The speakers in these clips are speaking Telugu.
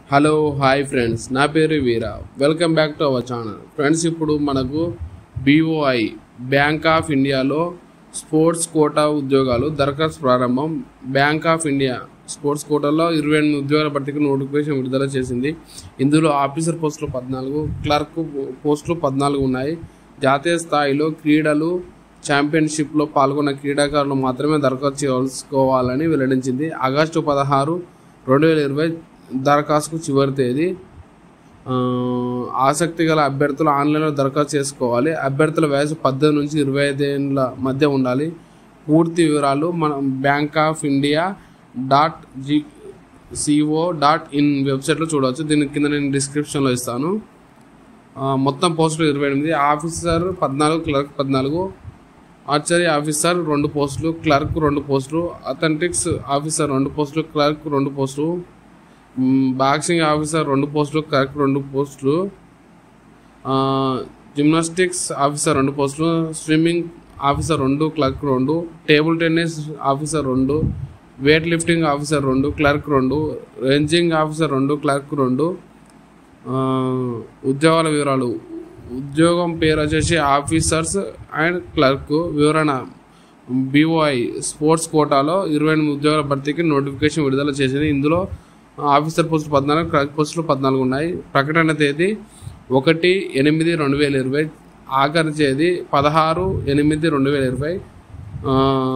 హలో హాయ్ ఫ్రెండ్స్ నా పేరు Veera welcome back to our channel friends ఇప్పుడు మనకు బీఓఐ బ్యాంక్ ఆఫ్ ఇండియాలో స్పోర్ట్స్ కోటా ఉద్యోగాలు దరఖాస్తు ప్రారంభం బ్యాంక్ ఆఫ్ ఇండియా స్పోర్ట్స్ కోటాలో ఇరవై ఎనిమిది ఉద్యోగాల భర్తీకి నోటిఫికేషన్ విడుదల చేసింది ఇందులో ఆఫీసర్ పోస్టులు పద్నాలుగు క్లర్క్ పోస్టులు పద్నాలుగు ఉన్నాయి జాతీయ స్థాయిలో క్రీడలు ఛాంపియన్షిప్లో పాల్గొన్న క్రీడాకారులు మాత్రమే దరఖాస్తు చేసుకోవాలని వెల్లడించింది ఆగస్టు పదహారు రెండు వేల ఇరవై దరఖాస్తుకు చివరి తేదీ ఆ, ఆసక్తి గల అభ్యర్థులు ఆన్లైన్లో దరఖాస్తు చేసుకోవాలి అభ్యర్థుల వయసు పద్దెనిమిది నుంచి ఇరవై ఐదు ఏళ్ళ మధ్య ఉండాలి పూర్తి వివరాలు మన bank of India dot G CO dot in వెబ్సైట్లో చూడవచ్చు దీని కింద నేను డిస్క్రిప్షన్లో ఇస్తాను ఆ, మొత్తం పోస్టులు ఇరవై ఎనిమిది ఆఫీసర్ పద్నాలుగు క్లర్క్ పద్నాలుగు ఆర్చరీ ఆఫీసర్ రెండు పోస్టులు క్లర్క్ రెండు పోస్టులు అథెంటిక్స్ ఆఫీసర్ రెండు పోస్టులు క్లర్క్ రెండు పోస్టులు మ్, బాక్సింగ్ ఆఫీసర్ రెండు పోస్టులు క్లర్క్ రెండు పోస్టులు ఆ, జిమ్నాస్టిక్స్ ఆఫీసర్ రెండు పోస్టులు స్విమ్మింగ్ ఆఫీసర్ రెండు క్లర్క్ రెండు టేబుల్ టెన్నిస్ ఆఫీసర్ రెండు వెయిట్ లిఫ్టింగ్ ఆఫీసర్ రెండు క్లర్క్ రెండు రేంజింగ్ ఆఫీసర్ రెండు క్లర్క్ రెండు ఆ, ఉద్యోగాల వివరాలు ఉద్యోగం పేరు వచ్చేసి ఆఫీసర్స్ అండ్ క్లర్క్ వివరణ బీఓఐ స్పోర్ట్స్ కోటాలో ఇరవై ఎనిమిది ఉద్యోగాల భర్తీకి నోటిఫికేషన్ విడుదల చేసింది ఇందులో ఆఫీసర్ పోస్టులు పద్నాలుగు క్లర్క్ పోస్టులు పద్నాలుగు ఉన్నాయి ప్రకటన తేదీ ఒకటి ఎనిమిది రెండు వేల ఇరవై ఆఖరి తేదీ పదహారు ఎనిమిది రెండు వేల ఇరవై ఆ,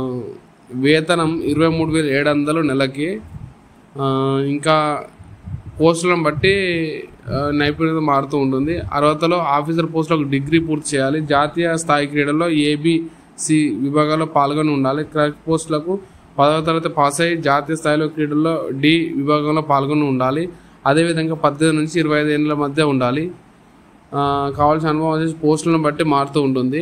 వేతనం ఇరవై మూడు వేల ఏడు వందలు నెలకి ఆ, ఇంకా పోస్టులను బట్టి ఆ, నైపుణ్యత మారుతూ ఉంటుంది అర్హతలో ఆఫీసర్ పోస్టులకు డిగ్రీ పూర్తి చేయాలి జాతీయ స్థాయి క్రీడల్లో ఏబిసి విభాగాల్లో పాల్గొని ఉండాలి క్లర్క్ పోస్టులకు పదవ తరగతి పాస్ అయ్యి జాతీయ స్థాయిలో క్రీడల్లో డి విభాగంలో పాల్గొని ఉండాలి అదేవిధంగా పద్దెనిమిది నుంచి ఇరవై ఐదు ఏళ్ళ మధ్య ఉండాలి ఆ, కావాల్సిన అనుభవం వచ్చేసి పోస్టులను బట్టి మారుతూ ఉంటుంది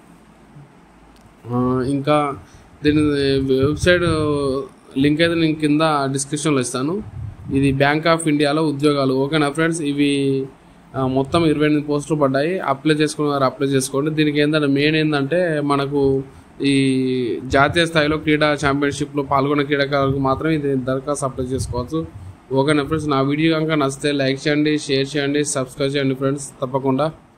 ఆ, ఇంకా దీని వెబ్సైట్ లింక్ అయితే నేను కింద డిస్క్రిప్షన్లో ఇస్తాను ఇది బ్యాంక్ ఆఫ్ ఇండియాలో ఉద్యోగాలు ఓకేనా ఫ్రెండ్స్ ఇవి ఆ, మొత్తం ఇరవై ఎనిమిది పోస్టులు పడ్డాయి అప్లై చేసుకున్న వారు అప్లై చేసుకోండి దీనికి ఏంటంటే మెయిన్ ఏంటంటే మనకు ఈ జాతీయ స్థాయిలో క్రీడా ఛాంపియన్షిప్లో పాల్గొన్న క్రీడాకారులకు మాత్రం ఇది దరఖాస్తు అప్లై చేసుకోవచ్చు ఓకేనా ఫ్రెండ్స్ నా వీడియో కనుక నచ్చితే లైక్ చేయండి షేర్ చేయండి సబ్స్క్రైబ్ చేయండి ఫ్రెండ్స్ తప్పకుండా